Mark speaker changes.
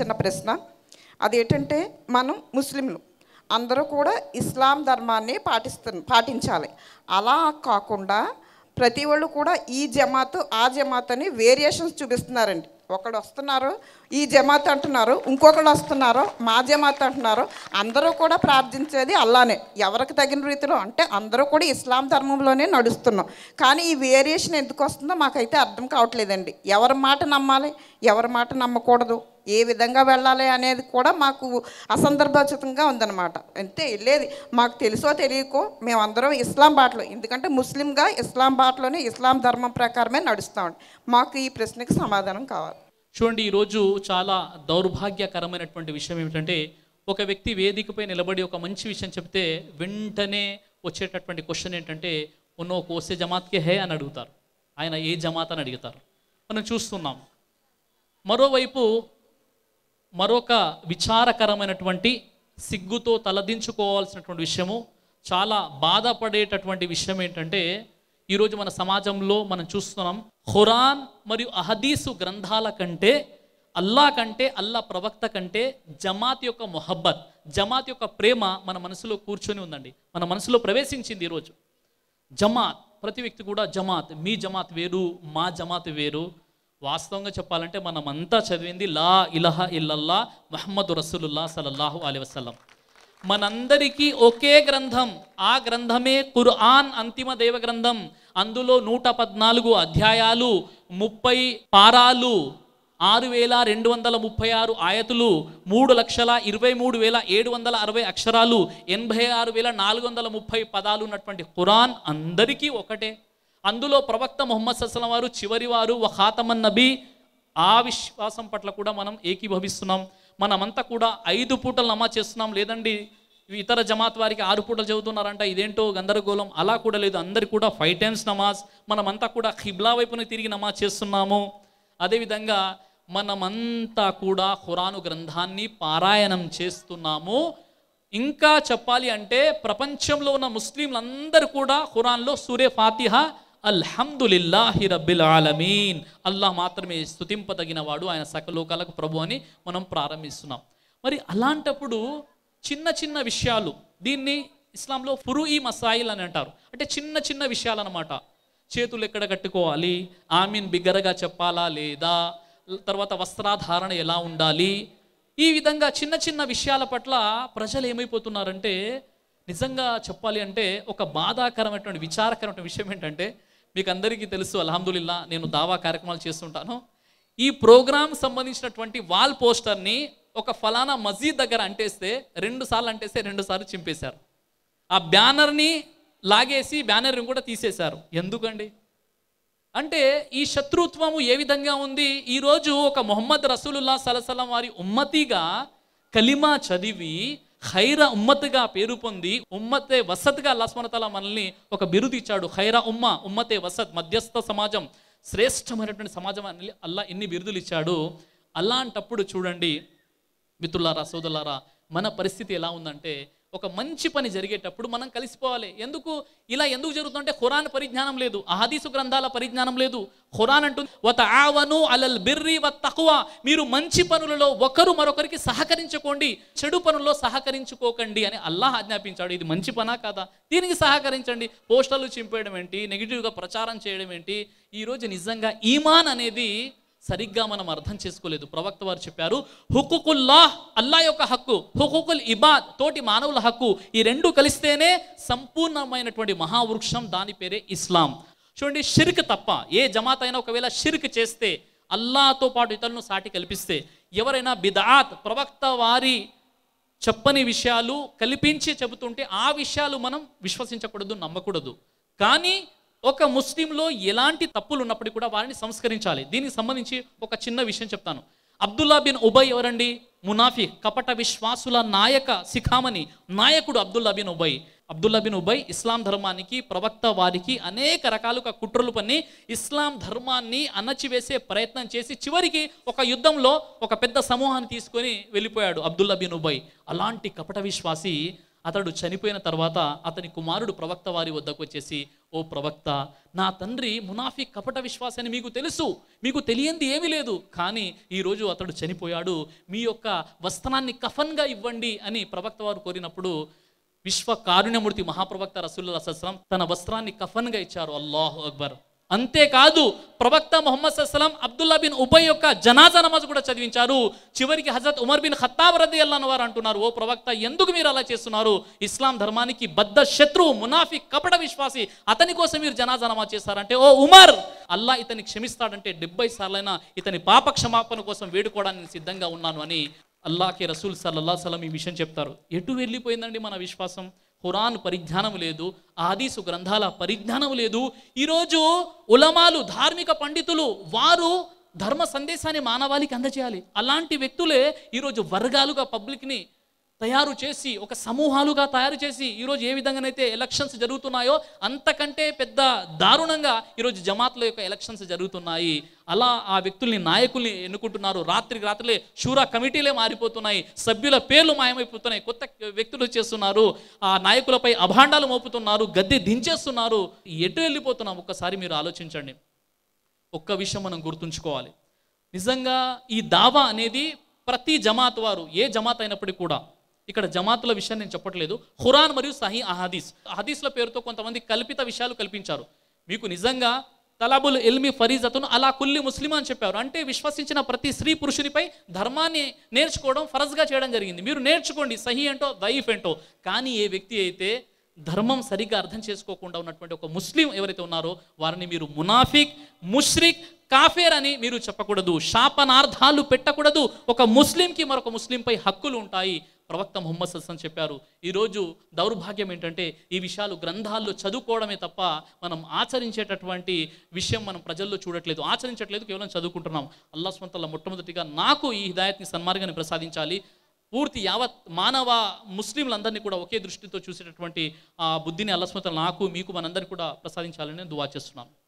Speaker 1: చిన్న ప్రశ్న అదేంటంటే మనం ముస్లింలు అందరూ కూడా ఇస్లాం ధర్మాన్ని పాటిస్తు పాటించాలి అలా కాకుండా ప్రతి వాళ్ళు కూడా ఈ జమాత్ ఆ జమాత్ అని వేరియేషన్స్ చూపిస్తున్నారండి ఒకడు వస్తున్నారు ఈ జమాత్ అంటున్నారు ఇంకొకడు వస్తున్నారు మా జమాత్ అంటున్నారు అందరూ కూడా ప్రార్థించేది అల్లానే ఎవరికి తగిన రీతిలో అంటే అందరూ కూడా ఇస్లాం ధర్మంలోనే నడుస్తున్నాం కానీ ఈ వేరియేషన్ ఎందుకు వస్తుందో మాకైతే అర్థం కావట్లేదండి ఎవరి మాట నమ్మాలి ఎవరి మాట నమ్మకూడదు ఏ విధంగా వెళ్ళాలి అనేది కూడా మాకు అసందర్భోచితంగా ఉందన్నమాట అంతే వెళ్ళేది మాకు తెలుసో తెలియకో మేమందరం ఇస్లాం బాటలో ఎందుకంటే ముస్లింగా ఇస్లాం బాటలోనే ఇస్లాం ధర్మం ప్రకారమే నడుస్తామండి మాకు ఈ ప్రశ్నకి సమాధానం కావాలి
Speaker 2: చూడండి ఈరోజు చాలా దౌర్భాగ్యకరమైనటువంటి విషయం ఏమిటంటే ఒక వ్యక్తి వేదికపై నిలబడి ఒక మంచి విషయం చెప్తే వెంటనే వచ్చేటటువంటి క్వశ్చన్ ఏంటంటే ఉన్నో కోసే జమాత్కే హే అని అడుగుతారు ఆయన ఏ జమాత్ అని అడుగుతారు మనం చూస్తున్నాం మరోవైపు మరొక విచారకరమైనటువంటి సిగ్గుతో తలదించుకోవాల్సినటువంటి విషయము చాలా బాధపడేటటువంటి విషయం ఏంటంటే ఈరోజు మన సమాజంలో మనం చూస్తున్నాం ఖురాన్ మరియు అహదీసు గ్రంథాల కంటే అల్లా కంటే అల్లా ప్రవక్త కంటే జమాత్ యొక్క మొహబ్బత్ జమాత్ యొక్క ప్రేమ మన మనసులో కూర్చొని ఉందండి మన మనసులో ప్రవేశించింది ఈరోజు జమాత్ ప్రతి వ్యక్తి కూడా జమాత్ మీ జమాత్ వేరు మా జమాత్ వేరు వాస్తవంగా చెప్పాలంటే మనమంతా చదివింది లా ఇలహ ఇల్లల్లా మహమ్మద్ రసూలుల్లా సలల్లాహు అలై వసల్లం మనందరికీ ఒకే గ్రంథం ఆ గ్రంథమే ఖుర్ఆన్ అంతిమ దేవ గ్రంథం అందులో నూట పద్నాలుగు అధ్యాయాలు ముప్పై పారాలు ఆరు వేల రెండు వందల ముప్పై ఆరు ఆయతులు మూడు లక్షల ఇరవై మూడు వేల ఏడు వందల అరవై అక్షరాలు ఎనభై ఆరు వేల నాలుగు వందల ముప్పై పదాలు ఉన్నటువంటి ఖురాన్ అందరికీ ఒకటే అందులో ప్రవక్త ముహమ్మద్ సస్లం వారు చివరి వారు వ ఖాతమన్ నబీ ఆ విశ్వాసం పట్ల కూడా మనం ఏకీభవిస్తున్నాం మనమంతా కూడా ఐదు పూటలు నమాజ్ చేస్తున్నాం లేదండి ఇతర జమాత్ వారికి ఆరు పూటలు చదువుతున్నారంట ఇదేంటో గందరగోళం అలా కూడా లేదు అందరు కూడా ఫైవ్ టైమ్స్ నమాజ్ మనమంతా కూడా ఖిబ్లా వైపున తిరిగి నమాజ్ చేస్తున్నాము అదేవిధంగా మనమంతా కూడా ఖురాను గ్రంథాన్ని పారాయణం చేస్తున్నాము ఇంకా చెప్పాలి అంటే ప్రపంచంలో ఉన్న ముస్లింలందరూ కూడా ఖురాన్లో సూర్య ఫాతిహ అల్హమ్దులిల్లాహి రబ్బిల్ ఆలమీన్ అల్లాహ్ మాత్రమే స్తుతింపదగిన వాడు ఆయన సకలోకాలకు ప్రభు అని మనం ప్రారంభిస్తున్నాం మరి అలాంటప్పుడు చిన్న చిన్న విషయాలు దీన్ని ఇస్లాంలో ఫురు ఈ మసాయిల్ అని అంటారు అంటే చిన్న చిన్న విషయాలు అనమాట చేతులు ఎక్కడ కట్టుకోవాలి ఆమీన్ బిగ్గరగా చెప్పాలా లేదా తర్వాత వస్త్రాధారణ ఎలా ఉండాలి ఈ విధంగా చిన్న చిన్న విషయాల పట్ల ప్రజలు ఏమైపోతున్నారంటే నిజంగా చెప్పాలి అంటే ఒక బాధాకరమైనటువంటి విచారకరమైన విషయం ఏంటంటే మీకు అందరికీ తెలుసు అల్హమ్దుల్లా నేను దావా కార్యక్రమాలు చేస్తుంటాను ఈ ప్రోగ్రామ్ సంబంధించినటువంటి వాల్ పోస్టర్ని ఒక ఫలానా మస్జిద్ దగ్గర అంటేస్తే రెండు సార్లు అంటేస్తే రెండు సార్లు చింపేశారు ఆ బ్యానర్ని లాగేసి బ్యానర్ని కూడా తీసేశారు ఎందుకండి అంటే ఈ శత్రుత్వము ఏ విధంగా ఉంది ఈరోజు ఒక మొహమ్మద్ రసూలుల్లా సలసలం వారి ఉమ్మతిగా కలిమా చదివి ఖైరా ఉమ్మత్గా పేరు పొంది ఉమ్మతే వసత్గా అల్లాస్మనతల మనల్ని ఒక బిరుదు ఇచ్చాడు ఖైరా ఉమ్మ ఉమ్మతే వసత్ మధ్యస్థ సమాజం శ్రేష్టమైనటువంటి సమాజం అని అల్లా ఎన్ని బిరుదులు ఇచ్చాడు అలాంటప్పుడు చూడండి మిత్రులారా సోదరులారా మన పరిస్థితి ఎలా ఉందంటే ఒక మంచి పని జరిగేటప్పుడు మనం కలిసిపోవాలి ఎందుకు ఇలా ఎందుకు జరుగుతుందంటే ఖురాన్ పరిజ్ఞానం లేదు అహదీసు గ్రంథాల పరిజ్ఞానం లేదు ఖురాన్ అంటుంది వత ఆవను అలల్ బిర్రి వ తక్కువ మీరు మంచి పనులలో ఒకరు మరొకరికి సహకరించుకోండి చెడు పనుల్లో సహకరించుకోకండి అని అల్లాహ్ ఆజ్ఞాపించాడు ఇది మంచి పనా కాదా దీనికి సహకరించండి పోస్టర్లు చింపేయడం ఏంటి నెగిటివ్గా ప్రచారం చేయడం ఏంటి ఈరోజు నిజంగా ఈమాన్ అనేది సరిగ్గా మనం అర్థం చేసుకోలేదు ప్రవక్త వారు చెప్పారు హుకుకుల్లాహ్ అల్లా యొక్క హక్కు హుకుకుల్ ఇబాద్ తోటి మానవుల హక్కు ఈ రెండు కలిస్తేనే సంపూర్ణమైనటువంటి మహావృక్షం దాని పేరే ఇస్లాం చూడండి షిర్క్ తప్ప ఏ జమాత్ అయినా ఒకవేళ షిర్క్ చేస్తే అల్లాతో పాటు ఇతరులను సాటి కల్పిస్తే ఎవరైనా బిదాత్ ప్రవక్త వారి చెప్పని విషయాలు కల్పించి చెబుతుంటే ఆ విషయాలు మనం విశ్వసించకూడదు నమ్మకూడదు కానీ ఒక ముస్లింలో ఎలాంటి తప్పులు ఉన్నప్పటికీ కూడా వారిని సంస్కరించాలి దీనికి సంబంధించి ఒక చిన్న విషయం చెప్తాను అబ్దుల్లా బిన్ ఉబై ఎవరండి మునాఫీ కపట విశ్వాసుల నాయక శిఖామణి నాయకుడు Abdullah bin Ubay Abdullah bin Ubay Islam ధర్మానికి ప్రవక్త వారికి అనేక రకాలుగా కుట్రలు పన్ని ఇస్లాం ధర్మాన్ని అణచివేసే ప్రయత్నం చేసి చివరికి ఒక యుద్ధంలో ఒక పెద్ద సమూహాన్ని తీసుకొని వెళ్ళిపోయాడు అబ్దుల్లా బిన్ ఉబై అలాంటి కపట విశ్వాసి అతడు చనిపోయిన తర్వాత అతని కుమారుడు ప్రవక్త వారి వద్దకు వచ్చేసి ఓ ప్రవక్త నా తండ్రి మునాఫీ కపట విశ్వాసాన్ని మీకు తెలుసు మీకు తెలియంది ఏమీ లేదు కానీ ఈరోజు అతడు చనిపోయాడు మీ యొక్క వస్త్రాన్ని కఫన్గా ఇవ్వండి అని ప్రవక్త వారు కోరినప్పుడు విశ్వ కారుణ్యమూర్తి మహాప్రవక్త రసూల్లా సస్లం తన వస్త్రాన్ని కఫన్గా ఇచ్చారు అల్లాహు అక్బర్ అంతేకాదు ప్రవక్త మొహమ్మద్ సస్లం అబ్దుల్లా బిన్ ఉబయ్ యొక్క జనాజా నమాజ్ కూడా చదివించారు చివరికి హజరత్ ఉమర్ బిన్ ఖత్తాబ్ రద్ది అల్లాన్ వారు అంటున్నారు ఓ ప్రవక్త ఎందుకు మీరు అలా చేస్తున్నారు ఇస్లాం ధర్మానికి బద్ద శత్రువు మునాఫి కపట విశ్వాసి అతని కోసం మీరు జనాజా నమాజ్ చేస్తారంటే ఓ ఉమర్ అల్లా ఇతన్ని క్షమిస్తాడంటే డెబ్బై సార్లైనా ఇతని పాప క్షమాపణ కోసం వేడుకోవడానికి నేను సిద్ధంగా ఉన్నాను అని అల్లాకి రసూల్ సల్లల్లా సలం ఈ విషయం చెప్తారు ఎటు వెళ్ళిపోయిందండి మన విశ్వాసం ఖురాన్ పరిజ్ఞానం లేదు ఆదీసు గ్రంథాల పరిజ్ఞానం లేదు ఈరోజు ఉలమాలు ధార్మిక పండితులు వారు ధర్మ సందేశాన్ని మానవాళికి అందజేయాలి అలాంటి వ్యక్తులే ఈరోజు వర్గాలుగా పబ్లిక్ని తయారు చేసి ఒక సమూహాలుగా తయారు చేసి ఈరోజు ఏ విధంగానైతే ఎలక్షన్స్ జరుగుతున్నాయో అంతకంటే పెద్ద దారుణంగా ఈరోజు జమాత్ల యొక్క ఎలక్షన్స్ జరుగుతున్నాయి అలా ఆ వ్యక్తుల్ని నాయకుల్ని ఎన్నుకుంటున్నారు రాత్రికి రాత్రులే షూరా కమిటీలే మారిపోతున్నాయి సభ్యుల పేర్లు మాయమైపోతున్నాయి కొత్త వ్యక్తులు చేస్తున్నారు ఆ నాయకులపై అభాండాలు మోపుతున్నారు గద్దె దించేస్తున్నారు ఎటు వెళ్ళిపోతున్నాం ఒక్కసారి మీరు ఆలోచించండి ఒక్క విషయం మనం గుర్తుంచుకోవాలి నిజంగా ఈ దావా అనేది ప్రతి జమాత్ వారు ఏ జమాత్ అయినప్పటికీ కూడా ఇక్కడ జమాతుల విషయం నేను చెప్పట్లేదు ఖురాన్ మరియు సహీ అహదీస్ అహదీస్ల పేరుతో కొంతమంది కల్పిత విషయాలు కల్పించారు మీకు నిజంగా తలాబుల్ ఎల్మి ఫరీజతును అలా కుల్లి ముస్లిం అని చెప్పారు అంటే విశ్వసించిన ప్రతి స్త్రీ పురుషునిపై ధర్మాన్ని నేర్చుకోవడం ఫరజ్గా చేయడం జరిగింది మీరు నేర్చుకోండి సహీ ఏంటో దయీఫ్ ఏంటో కానీ ఏ వ్యక్తి అయితే ధర్మం సరిగ్గా అర్థం చేసుకోకుండా ఉన్నటువంటి ఒక ముస్లిం ఎవరైతే ఉన్నారో వారిని మీరు మునాఫిక్ ముష్రిక్ కాఫేర్ అని మీరు చెప్పకూడదు శాపనార్థాలు పెట్టకూడదు ఒక ముస్లింకి మరొక ముస్లింపై హక్కులు ఉంటాయి ప్రవక్త ముహమ్మద్ సస్సం చెప్పారు ఈరోజు దౌర్భాగ్యం ఏంటంటే ఈ విషయాలు గ్రంథాల్లో చదువుకోవడమే తప్ప మనం ఆచరించేటటువంటి విషయం మనం ప్రజల్లో చూడట్లేదు ఆచరించట్లేదు కేవలం చదువుకుంటున్నాం అల్లా స్వంతల మొట్టమొదటిగా నాకు ఈ హిదాయత్ని సన్మార్గాన్ని ప్రసాదించాలి పూర్తి యావత్ మానవ ముస్లింలందరినీ కూడా ఒకే దృష్టితో చూసేటటువంటి ఆ బుద్ధిని అల్లస్మతలు నాకు మీకు మనందరికీ కూడా ప్రసాదించాలని నేను దువా చేస్తున్నాను